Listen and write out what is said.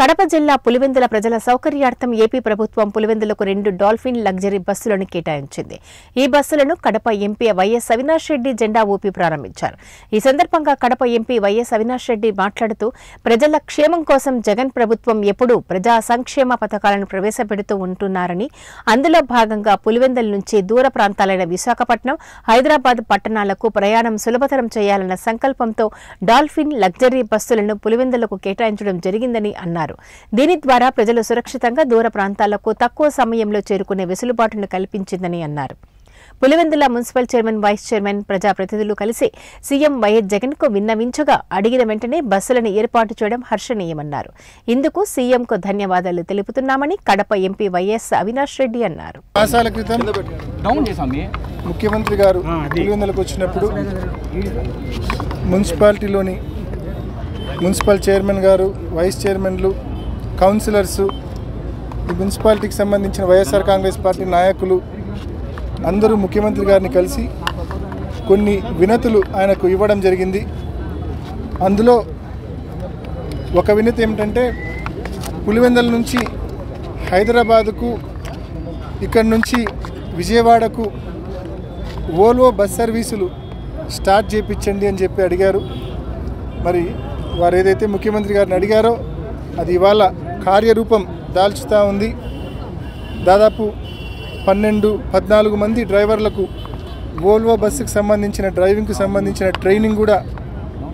కడప జిల్లా పులివెందుల ప్రజల సౌకర్యార్థం ఏపీ ప్రభుత్వం పులివెందులకు రెండు డాల్ఫిన్ లగ్జరీ బస్సులను కేటాయించింది ఈ బస్సులను కడప ఎంపీ వైఎస్ అవినాష్ రెడ్డి జెండా ఊపి ప్రారంభించారు ఈ సందర్భంగా కడప ఎంపీ వైఎస్ అవినాష్ రెడ్డి మాట్లాడుతూ ప్రజల క్షేమం కోసం జగన్ ప్రభుత్వం ఎప్పుడూ ప్రజా సంక్షేమ పథకాలను ప్రవేశపెడుతూ ఉంటున్నారని అందులో భాగంగా పులివెందుల నుంచి దూర ప్రాంతాలైన విశాఖపట్నం హైదరాబాద్ పట్టణాలకు ప్రయాణం సులభతరం చేయాలన్న సంకల్పంతో డాల్ఫిన్ లగ్జరీ బస్సులను పులివెందులకు కేటాయించడం జరిగిందని అన్నారు దీని ద్వారా ప్రజలు సురక్షితంగా దూర ప్రాంతాలకు తక్కువ సమయంలో చేరుకునే వెసులుబాటును కల్పించిందని అన్నారు Pulivendula municipal chairman vice chairman ప్రజాప్రతినిధులు కలిసి సీఎం వైఎస్ జగన్ కు విన్నవించగా అడిగిన వెంటనే బస్సులను ఏర్పాటు చేయడం హర్షణీయమన్నారు ఇందుకు సీఎంకు ధన్యవాదాలు తెలుపుతున్నామని కడప ఎంపీ వైఎస్ అవినాష్ రెడ్డి అన్నారు మాసాల క్రితం డౌన్ చేసాం ముఖ్యమంత్రి గారు పులివెందులకు వచ్చినప్పుడు మున్సిపాలిటీలోని మున్సిపల్ చైర్మన్ గారు వైస్ చైర్మన్లు కౌన్సిలర్సు ఈ మున్సిపాలిటీకి సంబంధించిన వైఎస్ఆర్ కాంగ్రెస్ పార్టీ నాయకులు అందరూ ముఖ్యమంత్రి గారిని కలిసి కొన్ని వినతులు ఆయనకు ఇవ్వడం జరిగింది అందులో ఒక వినతి ఏమిటంటే పులివెందల నుంచి హైదరాబాదుకు ఇక్కడి నుంచి విజయవాడకు ఓల్వో బస్ సర్వీసులు స్టార్ట్ చేయించండి అని చెప్పి అడిగారు మరి వారు ఏదైతే ముఖ్యమంత్రి గారిని అడిగారో అది ఇవాళ కార్యరూపం దాల్చుతూ ఉంది దాదాపు పన్నెండు పద్నాలుగు మంది డ్రైవర్లకు ఓల్వో బస్సుకు సంబంధించిన డ్రైవింగ్కి సంబంధించిన ట్రైనింగ్ కూడా